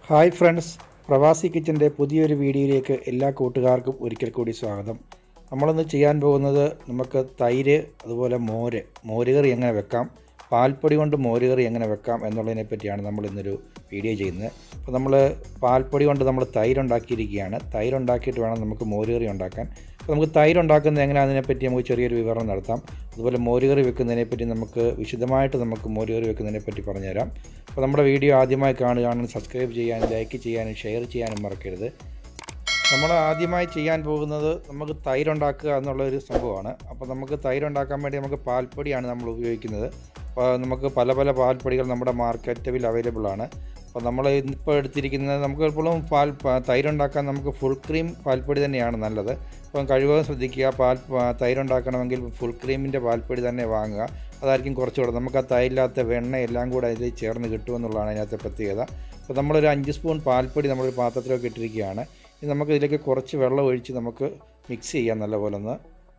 hi friends പ്രവാസി കിച്ചൻ്റെ പുതിയൊരു വീഡിയോയിലേക്ക് എല്ലാ കൂട്ടുകാർക്കും ഒരിക്കൽ കൂടി സ്വാഗതം നമ്മളിന്ന് ചെയ്യാൻ പോകുന്നത് നമുക്ക് തൈര് അതുപോലെ മോര് മോരുകറി എങ്ങനെ വെക്കാം പാൽപ്പൊടി കൊണ്ട് മോരുകറി എങ്ങനെ വെക്കാം എന്നുള്ളതിനെ പറ്റിയാണ് നമ്മൾ ഇന്നൊരു വീഡിയോ ചെയ്യുന്നത് അപ്പോൾ നമ്മൾ പാൽപ്പൊടി കൊണ്ട് നമ്മൾ തൈര് ഉണ്ടാക്കിയിരിക്കുകയാണ് തൈര് ഉണ്ടാക്കിയിട്ട് വേണം നമുക്ക് മോരുകറി ഉണ്ടാക്കാൻ അപ്പോൾ നമുക്ക് തൈര് ഉണ്ടാക്കുന്നത് എങ്ങനെയാണെന്നതിനെ പറ്റി നമുക്ക് ചെറിയൊരു വിവരണം നടത്താം അതുപോലെ മോരുകറി വെക്കുന്നതിനെ പറ്റി നമുക്ക് വിശദമായിട്ട് നമുക്ക് മോരുകറി വെക്കുന്നതിനെ പറ്റി പറഞ്ഞുതരാം അപ്പോൾ നമ്മുടെ വീഡിയോ ആദ്യമായി കാണുകയാണെങ്കിൽ സബ്സ്ക്രൈബ് ചെയ്യാനും ലൈക്ക് ചെയ്യാനും ഷെയർ ചെയ്യാനും മറക്കരുത് നമ്മൾ ആദ്യമായി ചെയ്യാൻ പോകുന്നത് നമുക്ക് തൈരുണ്ടാക്കുക എന്നുള്ളൊരു സംഭവമാണ് അപ്പോൾ നമുക്ക് തൈരുണ്ടാക്കാൻ വേണ്ടി നമുക്ക് പാൽപ്പൊടിയാണ് നമ്മൾ ഉപയോഗിക്കുന്നത് അപ്പോൾ നമുക്ക് പല പല പാൽപ്പൊടികൾ നമ്മുടെ മാർക്കറ്റിൽ അവൈലബിൾ ആണ് അപ്പോൾ നമ്മൾ ഇപ്പോൾ എടുത്തിരിക്കുന്നത് നമുക്ക് എപ്പോഴും പാൽ പ- തൈരുണ്ടാക്കാൻ നമുക്ക് ഫുൾ ക്രീം പാൽപ്പൊടി തന്നെയാണ് നല്ലത് അപ്പം കഴിവതും ശ്രദ്ധിക്കുക പാൽ പ- തൈരുണ്ടാക്കണമെങ്കിൽ ഫുൾ ക്രീമിൻ്റെ പാൽപ്പൊടി തന്നെ വാങ്ങുക അതായിരിക്കും കുറച്ചുകൂടെ നമുക്ക് ആ തൈരില്ലാത്ത വെണ്ണ എല്ലാം കൂടെ അതിൽ ചേർന്ന് കിട്ടുമെന്നുള്ളതാണ് അതിനകത്തെ പ്രത്യേകത അപ്പോൾ നമ്മളൊരു അഞ്ച് സ്പൂൺ പാൽപ്പൊടി നമ്മളൊരു പാത്രത്തിലൊക്കെ ഇട്ടിരിക്കുകയാണ് ഇനി നമുക്ക് ഇതിലേക്ക് കുറച്ച് വെള്ളം ഒഴിച്ച് നമുക്ക് മിക്സ് ചെയ്യാം നല്ലപോലെ ഒന്ന്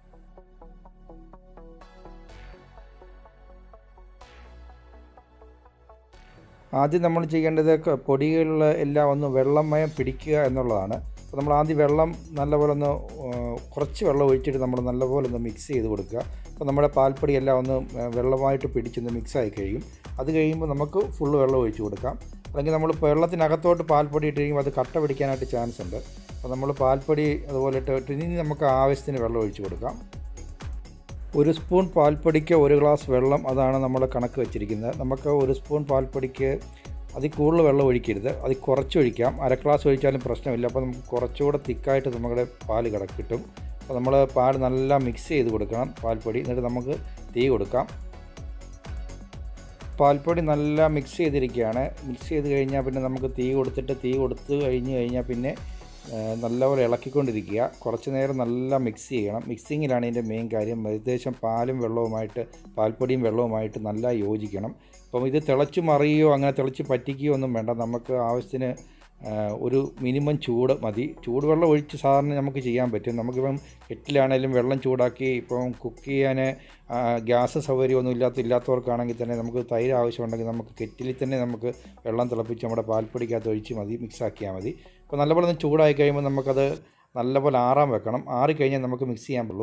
ആദ്യം നമ്മൾ ചെയ്യേണ്ടത് ക- പൊടികളിൽ എല്ലാം ഒന്ന് വെള്ളമയം പിടിക്കുക എന്നുള്ളതാണ് അപ്പോൾ നമ്മൾ ആദ്യം വെള്ളം നല്ലപോലെ ഒന്ന് ആ, കുറച്ച് വെള്ളം ഒഴിച്ചിട്ട് നമ്മൾ നല്ലപോലെ ഒന്ന് മിക്സ് ചെയ്ത് കൊടുക്കുക അപ്പോൾ നമ്മുടെ പാൽപ്പൊടി എല്ലാം ഒന്ന് ആ, വെള്ളമായിട്ട് പിടിച്ചൊന്ന് മിക്സ് ആയി കഴിയും അത് കഴിയുമ്പോൾ നമുക്ക് ഫുള്ള് വെള്ളം ഒഴിച്ച് കൊടുക്കാം അല്ലെങ്കിൽ നമ്മൾ വെള്ളത്തിനകത്തോട്ട് പാൽപ്പൊടി ഇട്ട് കഴിയുമ്പോൾ അത് കട്ട പിടിക്കാനായിട്ട് ചാൻസ് ഉണ്ട് അപ്പോൾ നമ്മൾ പാൽപ്പൊടി അതുപോലെ ഇട്ട് ഇനി നമുക്ക് ആവശ്യത്തിന് വെള്ളം ഒഴിച്ച് കൊടുക്കാം ഒരു സ്പൂൺ പാൽപ്പൊടിക്ക് ഒരു ഗ്ലാസ് വെള്ളം അതാണ് നമ്മൾ കണക്ക് വെച്ചിരിക്കുന്നത് നമുക്ക് ഒരു സ്പൂൺ പാൽപ്പൊടിക്ക് അതിൽ കൂടുതൽ വെള്ളം ഒഴിക്കരുത് അതിൽ കുറച്ച് ഒഴിക്കാം അര ഗ്ലാസ് ഒഴിച്ചാലും പ്രശ്നമില്ല അപ്പോൾ നമുക്ക് കുറച്ചുകൂടെ തിക്കായിട്ട് നമ്മുടെ പാല് കിട കിട്ടും അപ്പോൾ നമ്മൾ പാൽ നല്ല മിക്സ് ചെയ്ത് കൊടുക്കണം പാൽപ്പൊടി എന്നിട്ട് നമുക്ക് തീ കൊടുക്കാം പാൽപ്പൊടി നല്ല മിക്സ് ചെയ്തിരിക്കുകയാണ് മിക്സ് ചെയ്ത് കഴിഞ്ഞാൽ പിന്നെ നമുക്ക് തീ കൊടുത്തിട്ട് തീ കൊടുത്ത് കഴിഞ്ഞ് കഴിഞ്ഞാൽ പിന്നെ ആ, നല്ലപോലെ ഇളക്കിക്കൊണ്ടിരിക്കുക കുറച്ച് നേരം നല്ല മിക്സ് ചെയ്യണം മിക്സിങ്ങിലാണ് ഇതിൻ്റെ മെയിൻ കാര്യം ഏകദേശം പാലും വെള്ളവുമായിട്ട് പാൽപ്പൊടിയും വെള്ളവുമായിട്ട് നല്ല യോജിക്കണം അപ്പം ഇത് തിളച്ച് മറിയുകയോ അങ്ങനെ തിളച്ച് പറ്റിക്കുകയോ ഒന്നും വേണ്ട നമുക്ക് ആവശ്യത്തിന് ആ, ഒരു മിനിമം ചൂട് മതി ചൂടുവെള്ളം ഒഴിച്ച് സാധാരണ നമുക്ക് ചെയ്യാൻ പറ്റും നമുക്കിപ്പം കെറ്റിലാണേലും വെള്ളം ചൂടാക്കി ഇപ്പം കുക്ക് ചെയ്യാൻ ആ, ഗ്യാസ് സൗകര്യമൊന്നും ഇല്ലാത്ത ഇല്ലാത്തവർക്കാണെങ്കിൽ തന്നെ നമുക്ക് തൈര് ആവശ്യമുണ്ടെങ്കിൽ നമുക്ക് കെറ്റിലിൽ തന്നെ നമുക്ക് വെള്ളം തിളപ്പിച്ച് നമ്മുടെ പാൽപ്പൊടിക്കകത്ത് ഒഴിച്ച് മതി മിക്സ് ആക്കിയാൽ മതി അപ്പോൾ നല്ലപോലെ ഒന്ന് ചൂടായി കഴിയുമ്പോൾ നമുക്കത് നല്ലപോലെ ആറാൻ വെക്കണം ആറിക്കഴിഞ്ഞാൽ നമുക്ക് മിക്സ് ചെയ്യാൻ പറ്റുള്ളൂ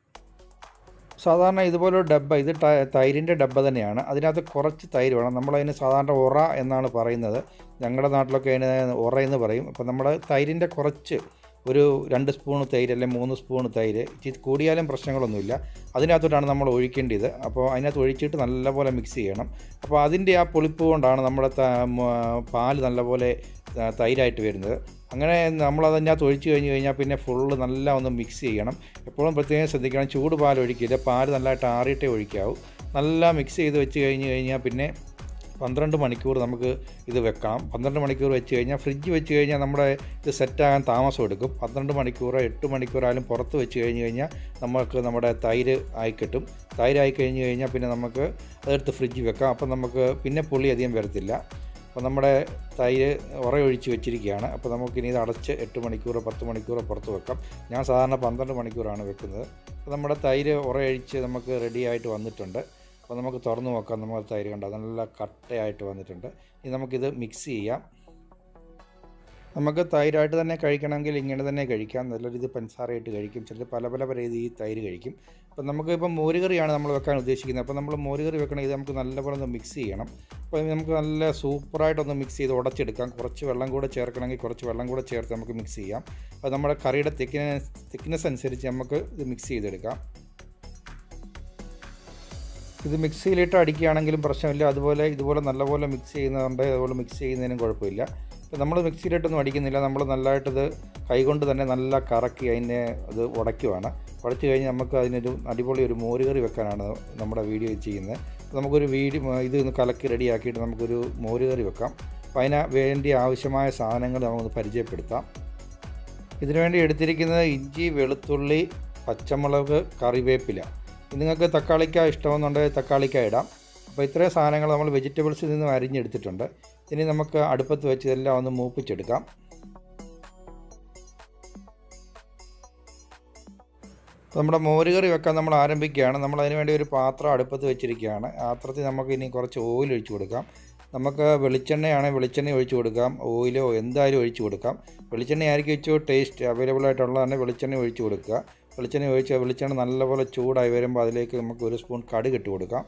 സാധാരണ ഇതുപോലൊരു ഡബ്ബ ഇത് ട- തൈരിൻ്റെ ഡബ്ബ തന്നെയാണ് അതിനകത്ത് കുറച്ച് തൈര് വേണം നമ്മളതിന് സാധാരണ ഒറ എന്നാണ് പറയുന്നത് ഞങ്ങളുടെ നാട്ടിലൊക്കെ അതിന് ഒറ എന്ന് പറയും അപ്പോൾ നമ്മുടെ തൈരിൻ്റെ കുറച്ച് ഒരു രണ്ട് സ്പൂൺ തൈര് അല്ലെങ്കിൽ മൂന്ന് സ്പൂൺ തൈര് ഇച്ചിരി കൂടിയാലും പ്രശ്നങ്ങളൊന്നുമില്ല അതിനകത്തോട്ടാണ് നമ്മൾ ഒഴിക്കേണ്ടത് അപ്പോൾ അതിനകത്ത് ഒഴിച്ചിട്ട് നല്ലപോലെ മിക്സ് ചെയ്യണം അപ്പോൾ അതിൻ്റെ ആ പുളിപ്പ് കൊണ്ടാണ് നമ്മുടെ ത- മ- പാല് നല്ലപോലെ ത- തൈരായിട്ട് വരുന്നത് അങ്ങനെ നമ്മൾ അതിനകത്ത് ഒഴിച്ച് കഴിഞ്ഞ് കഴിഞ്ഞാൽ പിന്നെ ഫുള്ള് നല്ല ഒന്ന് മിക്സ് ചെയ്യണം എപ്പോഴും പ്രത്യേകം ശ്രദ്ധിക്കണം ചൂട് പാൽ ഒഴിക്കില്ല പാൽ നല്ലതായിട്ട് ആറിയിട്ടേ ഒഴിക്കാവൂ നല്ല മിക്സ് ചെയ്ത് വെച്ച് കഴിഞ്ഞ് കഴിഞ്ഞാൽ പിന്നെ പന്ത്രണ്ട് മണിക്കൂർ നമുക്ക് ഇത് വെക്കണം പന്ത്രണ്ട് മണിക്കൂർ വെച്ച് കഴിഞ്ഞാൽ ഫ്രിഡ്ജ് വെച്ച് കഴിഞ്ഞാൽ നമ്മുടെ ഇത് സെറ്റാകാൻ താമസം എടുക്കും പന്ത്രണ്ട് മണിക്കൂറോ എട്ട് മണിക്കൂറായാലും പുറത്ത് വെച്ച് കഴിഞ്ഞ് കഴിഞ്ഞാൽ നമുക്ക് നമ്മുടെ തൈര് ആയി കിട്ടും തൈരായി കഴിഞ്ഞ് കഴിഞ്ഞാൽ പിന്നെ നമുക്ക് അതെടുത്ത് ഫ്രിഡ്ജിൽ വെക്കാം അപ്പം നമുക്ക് പിന്നെ പുളി അധികം വരത്തില്ല അപ്പോൾ നമ്മുടെ തൈര് ഉറയൊഴിച്ച് വെച്ചിരിക്കുകയാണ് അപ്പോൾ നമുക്കിനി ഇത് അടച്ച് എട്ട് മണിക്കൂറോ പത്ത് മണിക്കൂറോ പുറത്ത് വെക്കാം ഞാൻ സാധാരണ പന്ത്രണ്ട് മണിക്കൂറാണ് വെക്കുന്നത് അപ്പോൾ നമ്മുടെ തൈര് ഉറയൊഴിച്ച് നമുക്ക് റെഡി ആയിട്ട് വന്നിട്ടുണ്ട് അപ്പോൾ നമുക്ക് തുറന്ന് നോക്കാം നമ്മൾ തൈര് കണ്ട നല്ല കട്ടയായിട്ട് വന്നിട്ടുണ്ട് ഇനി നമുക്കിത് മിക്സ് ചെയ്യാം നമുക്ക് തൈരായിട്ട് തന്നെ കഴിക്കണമെങ്കിൽ ഇങ്ങനെ തന്നെ കഴിക്കാം നല്ലൊരു ഇത് പഞ്ചസാരയിട്ട് കഴിക്കും ചിലർ പല പല രീതിയിൽ തൈര് കഴിക്കും അപ്പോൾ നമുക്ക് ഇപ്പം മോരുകറിയാണ് നമ്മൾ വെക്കാൻ ഉദ്ദേശിക്കുന്നത് അപ്പോൾ നമ്മൾ മോരുകറി വെക്കണമെങ്കിൽ ഇത് നമുക്ക് നല്ലപോലെ ഒന്ന് മിക്സ് ചെയ്യണം അപ്പോൾ ഇത് നമുക്ക് നല്ല സൂപ്പറായിട്ടൊന്ന് മിക്സ് ചെയ്ത് ഉടച്ചെടുക്കാം കുറച്ച് വെള്ളം കൂടെ ചേർക്കണമെങ്കിൽ കുറച്ച് വെള്ളം കൂടെ ചേർത്ത് നമുക്ക് മിക്സ് ചെയ്യാം അപ്പോൾ നമ്മുടെ കറിയുടെ തിക്നെസ് തിക്നെസ് അനുസരിച്ച് നമുക്ക് ഇത് മിക്സ് ചെയ്തെടുക്കാം ഇത് മിക്സിയിലിട്ട് അടിക്കുകയാണെങ്കിലും പ്രശ്നമില്ല അതുപോലെ ഇതുപോലെ നല്ലപോലെ മിക്സ് ചെയ്യുന്നതുകൊണ്ട് അതുപോലെ മിക്സ് ചെയ്യുന്നതിനും കുഴപ്പമില്ല ഇപ്പം നമ്മൾ മിക്സിയിലിട്ടൊന്നും അടിക്കുന്നില്ല നമ്മൾ നല്ലതായിട്ടത് കൈകൊണ്ട് തന്നെ നല്ല കറക്കി അതിനെ അത് ഉടയ്ക്കുവാണ് ഉടച്ച് കഴിഞ്ഞ് നമുക്ക് അതിനൊരു അടിപൊളി ഒരു മോരുകറി വെക്കാനാണ് നമ്മുടെ വീഡിയോ ചെയ്യുന്നത് അപ്പോൾ നമുക്കൊരു വീഡിയോ ഇത് ഒന്ന് കലക്കി റെഡിയാക്കിയിട്ട് നമുക്കൊരു മോരുകറി വെക്കാം അപ്പോൾ അതിന് വേണ്ടി ആവശ്യമായ സാധനങ്ങൾ നമുക്കൊന്ന് പരിചയപ്പെടുത്താം ഇതിനുവേണ്ടി എടുത്തിരിക്കുന്നത് ഇഞ്ചി വെളുത്തുള്ളി പച്ചമുളക് കറിവേപ്പില ഇത് നിങ്ങൾക്ക് തക്കാളിക്ക ഇഷ്ടമെന്നുണ്ടെങ്കിൽ തക്കാളിക്ക ഇടാം അപ്പോൾ ഇത്രയും സാധനങ്ങൾ നമ്മൾ വെജിറ്റബിൾസിൽ നിന്നും അരിഞ്ഞെടുത്തിട്ടുണ്ട് ഇനി നമുക്ക് അടുപ്പത്ത് വെച്ച് ഇതെല്ലാം ഒന്ന് മൂപ്പിച്ചെടുക്കാം അപ്പോൾ നമ്മുടെ മോരുകറി വെക്കാൻ നമ്മൾ ആരംഭിക്കുകയാണ് നമ്മൾ അതിന് വേണ്ടി ഒരു പാത്രം അടുപ്പത്ത് വെച്ചിരിക്കുകയാണ് പാത്രത്തിൽ നമുക്ക് ഇനി കുറച്ച് ഓയിൽ ഒഴിച്ച് കൊടുക്കാം നമുക്ക് വെളിച്ചെണ്ണയാണെങ്കിൽ വെളിച്ചെണ്ണ ഒഴിച്ച് കൊടുക്കാം ഓയിലോ എന്തായാലും ഒഴിച്ച് കൊടുക്കാം വെളിച്ചെണ്ണ ആയിരിക്കും ഏറ്റവും ടേസ്റ്റ് അവൈലബിൾ ആയിട്ടുള്ളതാണ് വെളിച്ചെണ്ണ ഒഴിച്ച് കൊടുക്കുക വെളിച്ചെണ്ണ ഒഴിച്ച് വെളിച്ചെണ്ണ നല്ലപോലെ ചൂടായി വരുമ്പോൾ അതിലേക്ക് നമുക്ക് ഒരു സ്പൂൺ കടുക് ഇട്ട് കൊടുക്കാം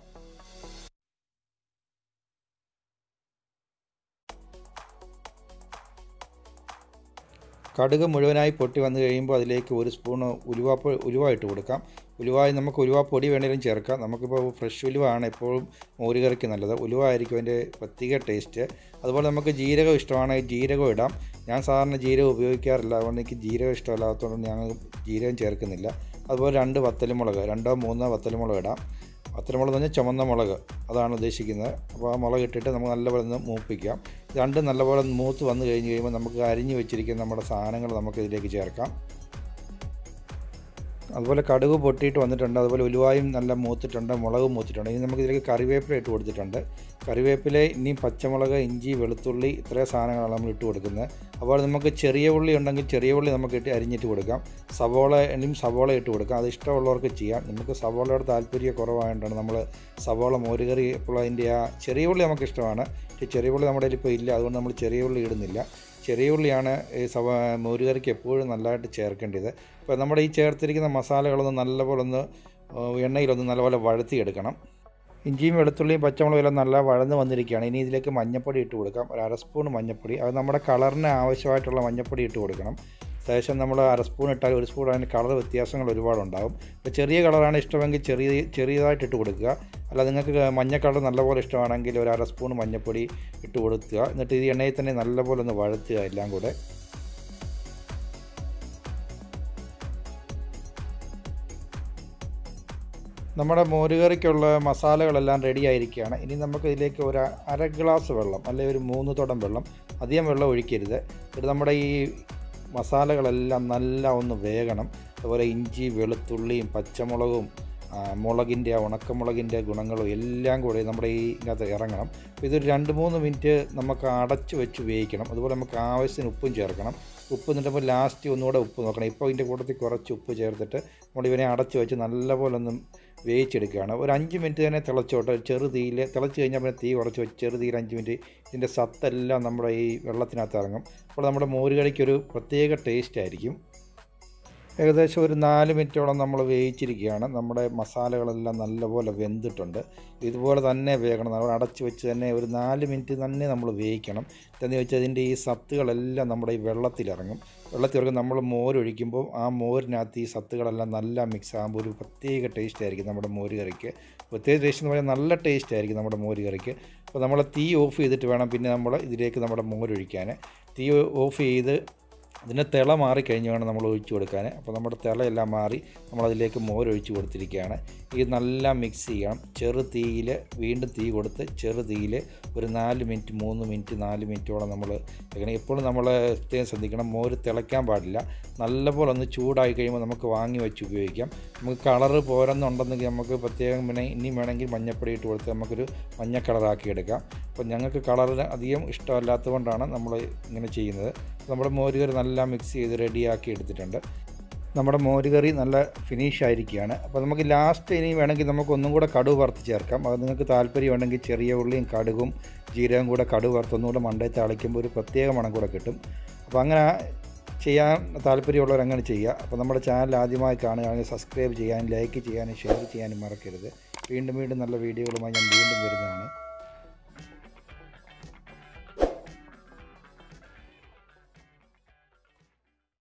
കടുക് മുഴുവനായി പൊട്ടി വന്നു കഴിയുമ്പോൾ അതിലേക്ക് ഒരു സ്പൂൺ ഉലുവാപ്പ് ഉലുവ ഇട്ട് കൊടുക്കാം ഉലുവായി നമുക്ക് ഉലുവാപ്പൊടി വേണമെങ്കിലും ചേർക്കാം നമുക്കിപ്പോൾ ഫ്രഷ് ഉലുവയാണ് എപ്പോഴും മോരുകറിക്ക് നല്ലത് ഉലുവ ആയിരിക്കും അതിൻ്റെ പ്രത്യേക ടേസ്റ്റ് അതുപോലെ നമുക്ക് ജീരകം ഇഷ്ടമാണെങ്കിൽ ജീരകം ഇടാം ഞാൻ സാധാരണ ജീരകം ഉപയോഗിക്കാറില്ല അതുകൊണ്ട് എനിക്ക് ജീരകം ഇഷ്ടമല്ലാത്തതുകൊണ്ട് ഞാൻ ജീരകം ചേർക്കുന്നില്ല അതുപോലെ രണ്ട് വത്തലുമുളക് രണ്ടോ മൂന്നോ വത്തലുമുളക് ഇടാം വത്തലുമുളക് എന്ന് പറഞ്ഞാൽ ചുമന്ന മുളക് അതാണ് ഉദ്ദേശിക്കുന്നത് അപ്പോൾ ആ മുളക് ഇട്ടിട്ട് നമുക്ക് നല്ലപോലെ ഒന്ന് മൂപ്പിക്കാം രണ്ടും നല്ലപോലെ മൂത്ത് വന്നു കഴിഞ്ഞ് കഴിയുമ്പോൾ നമുക്ക് അരിഞ്ഞ് വെച്ചിരിക്കുന്ന നമ്മുടെ സാധനങ്ങൾ നമുക്ക് ഇതിലേക്ക് ചേർക്കാം അതുപോലെ കടുക് പൊട്ടിയിട്ട് വന്നിട്ടുണ്ട് അതുപോലെ ഉലുവായും നല്ല മൂത്തിട്ടുണ്ട് മുളകും മൂത്തിട്ടുണ്ട് ഇനി നമുക്ക് ഇതിലേക്ക് കറിവേപ്പില ഇട്ട് കൊടുത്തിട്ടുണ്ട് കറിവേപ്പില ഇനി പച്ചമുളക് ഇഞ്ചി വെളുത്തുള്ളി ഇത്രയും സാധനങ്ങളാണ് നമ്മൾ ഇട്ട് കൊടുക്കുന്നത് അപ്പോൾ നമുക്ക് ചെറിയ ഉള്ളി ഉണ്ടെങ്കിൽ ചെറിയ ഉള്ളി നമുക്ക് ഇട്ട് അരിഞ്ഞിട്ട് കൊടുക്കാം സവോള ഇനിയും സവോള ഇട്ട് കൊടുക്കാം അത് ഇഷ്ടമുള്ളവർക്ക് ചെയ്യാം നമുക്ക് സവോളയുടെ താല്പര്യം കുറവായതുകൊണ്ടാണ് നമ്മൾ സവോള മോരുകറി ഇപ്പോൾ അതിൻ്റെ ആ ചെറിയ ഉള്ളി നമുക്ക് ഇഷ്ടമാണ് പക്ഷേ ചെറിയ ഉള്ളി നമ്മുടെ കയ്യിൽ ഇപ്പോൾ ഇല്ല അതുകൊണ്ട് നമ്മൾ ചെറിയ ഉള്ളി ഇടുന്നില്ല ചെറിയ ഉള്ളിയാണ് ഈ സവ മോരുകറിക്ക് എപ്പോഴും നല്ലതായിട്ട് ചേർക്കേണ്ടത് അപ്പോൾ നമ്മുടെ ഈ ചേർത്തിരിക്കുന്ന മസാലകളൊന്ന് നല്ലപോലെ ഒന്ന് എണ്ണയിലൊന്ന് നല്ലപോലെ വഴത്തിയെടുക്കണം ഇഞ്ചിയും വെളുത്തുള്ളിയും പച്ചമുളകും എല്ലാം നല്ല വഴന്ന് വന്നിരിക്കുകയാണ് ഇനി ഇതിലേക്ക് മഞ്ഞപ്പൊടി ഇട്ട് കൊടുക്കാം ഒരു അര സ്പൂൺ മഞ്ഞപ്പൊടി അത് നമ്മുടെ കളറിന് ആവശ്യമായിട്ടുള്ള മഞ്ഞപ്പൊടി ഇട്ട് കൊടുക്കണം ശേഷം നമ്മൾ അര സ്പൂൺ ഇട്ടാൽ ഒരു സ്പൂൺ അതിന് കളർ വ്യത്യാസങ്ങൾ ഒരുപാടുണ്ടാകും ഇപ്പോൾ ചെറിയ കളറാണ് ഇഷ്ടമെങ്കിൽ ചെറിയ ചെറിയതായിട്ട് ഇട്ട് കൊടുക്കുക അല്ല നിങ്ങൾക്ക് മഞ്ഞ കളർ നല്ലപോലെ ഇഷ്ടമാണെങ്കിൽ ഒരു അര സ്പൂൺ മഞ്ഞപ്പൊടി ഇട്ട് കൊടുക്കുക എന്നിട്ട് ഈ എണ്ണയിൽ തന്നെ നല്ലപോലെ ഒന്ന് വഴത്തുക എല്ലാം കൂടെ നമ്മുടെ മോരുകറിക്കുള്ള മസാലകളെല്ലാം റെഡി ആയിരിക്കുകയാണ് ഇനി നമുക്ക് ഇതിലേക്ക് ഒരു അര ഗ്ലാസ് വെള്ളം അല്ലെങ്കിൽ ഒരു മൂന്ന് തുടം വെള്ളം അധികം വെള്ളം ഒഴിക്കരുത് എന്നിട്ട് നമ്മുടെ ഈ മസാലകളെല്ലാം നല്ല ഒന്ന് വേകണം അതുപോലെ ഇഞ്ചി വെളുത്തുള്ളിയും പച്ചമുളകും മുളകിൻ്റെ ഉണക്കമുളകിൻ്റെ ഗുണങ്ങളും എല്ലാം കൂടി നമ്മുടെ ഈ ഇതിനകത്ത് ഇറങ്ങണം അപ്പോൾ ഇതൊരു രണ്ട് മൂന്ന് മിനിറ്റ് നമുക്ക് അടച്ച് വെച്ച് വേവിക്കണം അതുപോലെ നമുക്ക് ആവശ്യത്തിന് ഉപ്പും ചേർക്കണം ഉപ്പ് എന്നിട്ടപ്പോൾ ലാസ്റ്റ് ഒന്നുകൂടെ ഉപ്പ് നോക്കണം ഇപ്പോൾ ഇതിൻ്റെ കൂട്ടത്തിൽ കുറച്ച് ഉപ്പ് ചേർത്തിട്ട് നമ്മൾ ഇവനെ അടച്ച് വെച്ച് നല്ലപോലെ ഒന്ന് വേവിച്ചെടുക്കുകയാണ് ഒരു അഞ്ച് മിനിറ്റ് തന്നെ തിളച്ചോട്ടെ ചെറു തീയിൽ തിളച്ച് കഴിഞ്ഞാൽ പിന്നെ തീ കുറച്ച് വെച്ച് ചെറു തീയിൽ അഞ്ച് മിനിറ്റ് ഇതിൻ്റെ സത്തെല്ലാം നമ്മുടെ ഈ വെള്ളത്തിനകത്ത് ഇറങ്ങും അപ്പോൾ നമ്മുടെ മോരുകറിക്കൊരു പ്രത്യേക ടേസ്റ്റ് ആയിരിക്കും ഏകദേശം ഒരു നാല് മിനിറ്റോളം നമ്മൾ വേവിച്ചിരിക്കുകയാണ് നമ്മുടെ മസാലകളെല്ലാം നല്ലപോലെ വെന്തിട്ടുണ്ട് ഇതുപോലെ തന്നെ വേകണം നമ്മൾ അടച്ച് വെച്ച് തന്നെ ഒരു നാല് മിനിറ്റ് തന്നെ നമ്മൾ വേവിക്കണം എന്ന് വെച്ചാൽ അതിൻ്റെ ഈ സത്തുകളെല്ലാം നമ്മുടെ ഈ വെള്ളത്തിലിറങ്ങും വെള്ളത്തിലിറങ്ങും നമ്മൾ മോരൊഴിക്കുമ്പോൾ ആ മോരിനകത്ത് ഈ സത്തുകളെല്ലാം നല്ല മിക്സ് ആകുമ്പോൾ ഒരു പ്രത്യേക ടേസ്റ്റ് ആയിരിക്കും നമ്മുടെ മോര് കറിക്ക് പ്രത്യേക ടേസ്റ്റ് എന്ന് പറഞ്ഞാൽ നല്ല ടേസ്റ്റ് ആയിരിക്കും നമ്മുടെ മോര് കറിക്ക് അപ്പോൾ നമ്മൾ തീ ഓഫ് ചെയ്തിട്ട് വേണം പിന്നെ നമ്മൾ ഇതിലേക്ക് നമ്മുടെ മോരൊഴിക്കാൻ തീ ഓഫ് ചെയ്ത് അതിൻ്റെ തിള മാറിക്കഴിഞ്ഞ് വേണം നമ്മൾ ഒഴിച്ചു കൊടുക്കാൻ അപ്പോൾ നമ്മുടെ തിളയെല്ലാം മാറി നമ്മളതിലേക്ക് മോരൊഴിച്ച് കൊടുത്തിരിക്കുകയാണ് ഇത് നല്ല മിക്സ് ചെയ്യണം ചെറു തീയിൽ വീണ്ടും തീ കൊടുത്ത് ചെറു തീയിൽ ഒരു നാല് മിനിറ്റ് മൂന്ന് മിനിറ്റ് നാല് മിനിറ്റോളം നമ്മൾ വെക്കണം എപ്പോഴും നമ്മൾ പ്രത്യേകം ശ്രദ്ധിക്കണം മോര് തിളയ്ക്കാൻ പാടില്ല നല്ലപോലെ ഒന്ന് ചൂടായി കഴിയുമ്പോൾ നമുക്ക് വാങ്ങി വെച്ച് ഉപയോഗിക്കാം നമുക്ക് കളറ് പോരെന്നുണ്ടെന്നെങ്കിൽ നമുക്ക് പ്രത്യേകം പിന്നെ ഇനിയും വേണമെങ്കിൽ മഞ്ഞപ്പൊടി ഇട്ട് കൊടുത്ത് നമുക്കൊരു മഞ്ഞ കളറാക്കി എടുക്കാം അപ്പോൾ ഞങ്ങൾക്ക് കളറിന് അധികം ഇഷ്ടമല്ലാത്തതുകൊണ്ടാണ് നമ്മൾ ഇങ്ങനെ ചെയ്യുന്നത് നമ്മുടെ മോരുകറി നല്ല മിക്സ് ചെയ്ത് റെഡിയാക്കി എടുത്തിട്ടുണ്ട് നമ്മുടെ മോരുകറി നല്ല ഫിനിഷ് ആയിരിക്കുകയാണ് അപ്പോൾ നമുക്ക് ലാസ്റ്റ് ഇനി വേണമെങ്കിൽ നമുക്ക് ഒന്നും കൂടെ കടുവ് വറുത്ത് ചേർക്കാം അത് നിങ്ങൾക്ക് താല്പര്യം ഉണ്ടെങ്കിൽ ചെറിയ ഉള്ളിയും കടുകും ജീരകം കൂടെ കടുവ് വറുത്തൊന്നുകൂടെ മണ്ടയിൽ തളിക്കുമ്പോൾ ഒരു പ്രത്യേക മണം കൂടെ കിട്ടും അപ്പോൾ അങ്ങനെ ചെയ്യാൻ താല്പര്യമുള്ളവർ അങ്ങനെ ചെയ്യുക അപ്പോൾ നമ്മുടെ ചാനൽ ആദ്യമായി കാണുകയാണെങ്കിൽ സബ്സ്ക്രൈബ് ചെയ്യാനും ലൈക്ക് ചെയ്യാനും ഷെയർ ചെയ്യാനും മറക്കരുത് വീണ്ടും വീണ്ടും നല്ല വീഡിയോകളുമായി ഞാൻ വീണ്ടും വരുന്നതാണ്